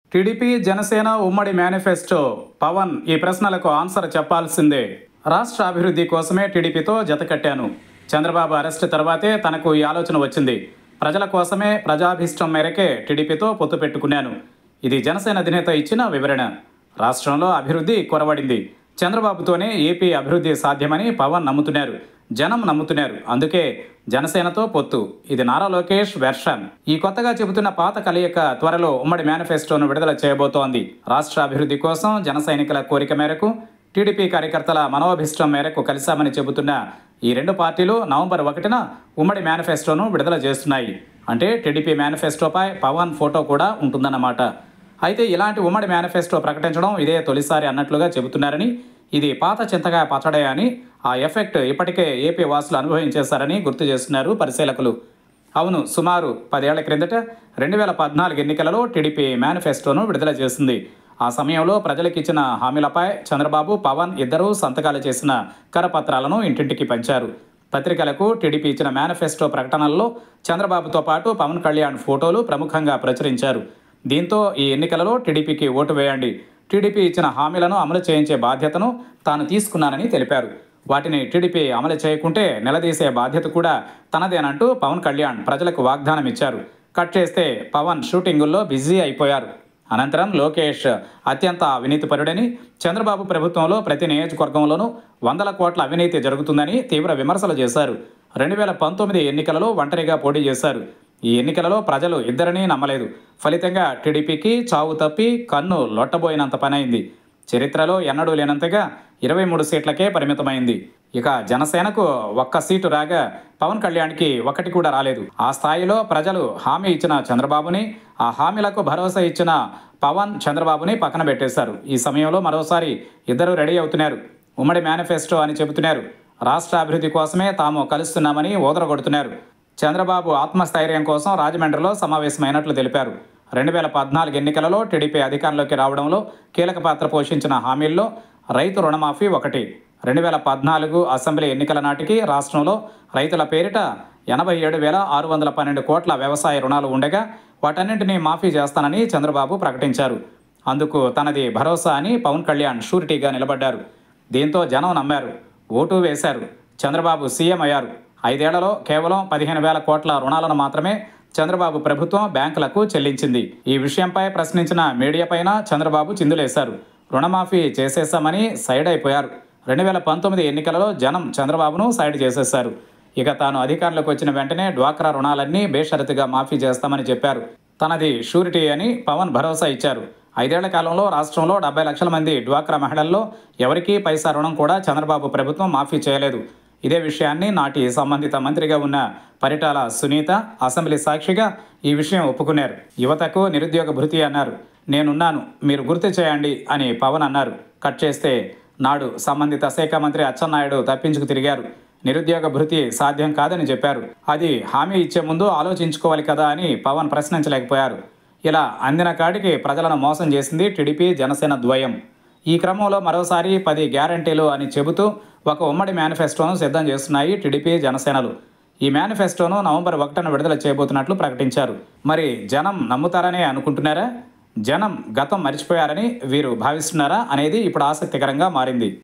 TDP Janasena ఉమ్మడి manifesto Pawan ఈ ప్రశ్నలకు ఆన్సర్ చెప్పాల్సిందే రాష్ట్ర అభివృద్ధి కోసమే టీడీపీతో జతకట్టాను చంద్రబాబు అరెస్టు తర్వాతే తనకు ఈ ఆలోచన వచ్చింది ప్రజల కోసమే ప్రజాభీష్టం మేరకే టీడీపీతో పొత్తు పెట్టుకున్నాను ఇది జనసేన అధినేత ఇచ్చిన వివరణ రాష్ట్రంలో అభివృద్ధి కొరవడింది చంద్రబాబుతోనే ఏపీ అభివృద్ధి సాధ్యమని పవన్ నమ్ముతున్నారు జనం నమ్ముతున్నారు అందుకే జనసేనతో పొత్తు ఇది నారా లోకేష్ వెర్షన్ ఈ కొత్తగా చెబుతున్న పాత కలయిక త్వరలో ఉమ్మడి మేనిఫెస్టోను విడుదల చేయబోతోంది రాష్ట్ర అభివృద్ధి కోసం జన సైనికుల కోరిక మేరకు టీడీపీ కార్యకర్తల మనోభిష్టం మేరకు కలిశామని చెబుతున్న ఈ రెండు పార్టీలు నవంబర్ ఒకటిన ఉమ్మడి మేనిఫెస్టోను విడుదల చేస్తున్నాయి అంటే టీడీపీ మేనిఫెస్టోపై పవన్ ఫోటో కూడా ఉంటుందన్నమాట అయితే ఇలాంటి ఉమ్మడి మేనిఫెస్టో ప్రకటించడం ఇదే తొలిసారి అన్నట్లుగా చెబుతున్నారని ఇది పాత చింతగా పచ్చడే అని ఆ ఎఫెక్ట్ ఇప్పటికే ఏపీ వాసులు అనుభవించేశారని గుర్తు చేస్తున్నారు పరిశీలకులు అవును సుమారు పదేళ్ల క్రిందట రెండు వేల పద్నాలుగు ఎన్నికలలో టీడీపీ మేనిఫెస్టోను విడుదల చేసింది ఆ సమయంలో ప్రజలకు ఇచ్చిన హామీలపై చంద్రబాబు పవన్ ఇద్దరూ సంతకాలు చేసిన కరపత్రాలను ఇంటింటికి పంచారు పత్రికలకు టీడీపీ ఇచ్చిన మేనిఫెస్టో ప్రకటనల్లో చంద్రబాబుతో పాటు పవన్ కళ్యాణ్ ఫోటోలు ప్రముఖంగా ప్రచురించారు దీంతో ఈ ఎన్నికలలో టీడీపీకి ఓటు వేయండి టీడీపీ ఇచ్చిన హామీలను అమలు చేయించే బాధ్యతను తాను తీసుకున్నానని తెలిపారు వాటిని టీడీపీ అమలు చేయకుంటే నిలదీసే బాధ్యత కూడా తనదేనంటూ పవన్ కళ్యాణ్ ప్రజలకు వాగ్దానం ఇచ్చారు కట్ చేస్తే పవన్ షూటింగుల్లో బిజీ అయిపోయారు అనంతరం లోకేష్ అత్యంత అవినీతిపరుడని చంద్రబాబు ప్రభుత్వంలో ప్రతి నియోజకవర్గంలోనూ వందల కోట్ల అవినీతి జరుగుతుందని తీవ్ర విమర్శలు చేశారు రెండు వేల పంతొమ్మిది ఎన్నికలలో ఒంటరిగా పోటీ చేశారు ఈ ఎన్నికలలో ప్రజలు ఇద్దరినీ నమ్మలేదు ఫలితంగా టీడీపీకి చావు తప్పి కన్ను లొట్టబోయినంత పనైంది చరిత్రలో ఎన్నడూ లేనంతగా ఇరవై మూడు సీట్లకే పరిమితమైంది ఇక జనసేనకు ఒక్క సీటు రాగా పవన్ కళ్యాణ్కి ఒకటి కూడా రాలేదు ఆ స్థాయిలో ప్రజలు హామీ ఇచ్చిన చంద్రబాబుని ఆ హామీలకు భరోసా ఇచ్చిన పవన్ చంద్రబాబుని పక్కన పెట్టేశారు ఈ సమయంలో మరోసారి ఇద్దరు రెడీ అవుతున్నారు ఉమ్మడి మేనిఫెస్టో అని చెబుతున్నారు రాష్ట్ర అభివృద్ధి కోసమే తాము కలుస్తున్నామని ఊదరగొడుతున్నారు చంద్రబాబు ఆత్మస్థైర్యం కోసం రాజమండ్రిలో సమావేశమైనట్లు తెలిపారు రెండు వేల పద్నాలుగు ఎన్నికలలో టీడీపీ అధికారంలోకి రావడంలో కీలక పాత్ర పోషించిన హామీల్లో రైతు రుణమాఫీ ఒకటి రెండు వేల పద్నాలుగు అసెంబ్లీ ఎన్నికల నాటికి రాష్ట్రంలో రైతుల పేరిట ఎనభై ఏడు వేల ఆరు వందల పన్నెండు కోట్ల వ్యవసాయ రుణాలు ఉండగా వాటన్నింటినీ మాఫీ చేస్తానని చంద్రబాబు ప్రకటించారు అందుకు తనది భరోసా అని పవన్ కళ్యాణ్ షూరిటీగా నిలబడ్డారు దీంతో జనం నమ్మారు ఓటు వేశారు చంద్రబాబు సీఎం అయ్యారు ఐదేళ్లలో కేవలం పదిహేను వేల కోట్ల రుణాలను మాత్రమే చంద్రబాబు ప్రభుత్వం బ్యాంకులకు చెల్లించింది ఈ విషయంపై ప్రశ్నించిన మీడియాపైన చంద్రబాబు చిందులేశారు రుణమాఫీ చేసేశామని సైడ్ అయిపోయారు రెండు వేల పంతొమ్మిది ఎన్నికలలో జనం చంద్రబాబును సైడ్ చేసేశారు ఇక తాను అధికారంలోకి వచ్చిన వెంటనే డ్వాక్రా రుణాలన్నీ బేషరతుగా మాఫీ చేస్తామని చెప్పారు తనది షూరిటీ అని పవన్ భరోసా ఇచ్చారు ఐదేళ్ల కాలంలో రాష్ట్రంలో డెబ్బై లక్షల మంది డ్వాక్రా మహిళల్లో ఎవరికీ పైసా రుణం కూడా చంద్రబాబు ప్రభుత్వం మాఫీ చేయలేదు ఇదే విషయాన్ని నాటి సంబంధిత మంత్రిగా ఉన్న పరిటాల సునీత అసెంబ్లీ సాక్షిగా ఈ విషయం ఒప్పుకున్నారు యువతకు నిరుద్యోగ భృతి అన్నారు నేనున్నాను మీరు గుర్తు చేయండి అని పవన్ అన్నారు కట్ చేస్తే నాడు సంబంధిత శాఖ మంత్రి అచ్చెన్నాయుడు తప్పించుకు తిరిగారు నిరుద్యోగ భృతి సాధ్యం కాదని చెప్పారు అది హామీ ఇచ్చే ముందు ఆలోచించుకోవాలి కదా అని పవన్ ప్రశ్నించలేకపోయారు ఇలా అందిన కాడికి ప్రజలను మోసం చేసింది టీడీపీ జనసేన ద్వయం ఈ క్రమంలో మరోసారి పది గ్యారంటీలు అని చెబుతూ ఒక ఉమ్మడి మేనిఫెస్టోను సిద్ధం చేస్తున్నాయి టీడీపీ జనసేనలు ఈ మేనిఫెస్టోను నవంబర్ ఒకటిన విడుదల చేయబోతున్నట్లు ప్రకటించారు మరి జనం నమ్ముతారనే అనుకుంటున్నారా జనం గతం మర్చిపోయారని వీరు భావిస్తున్నారా అనేది ఇప్పుడు ఆసక్తికరంగా మారింది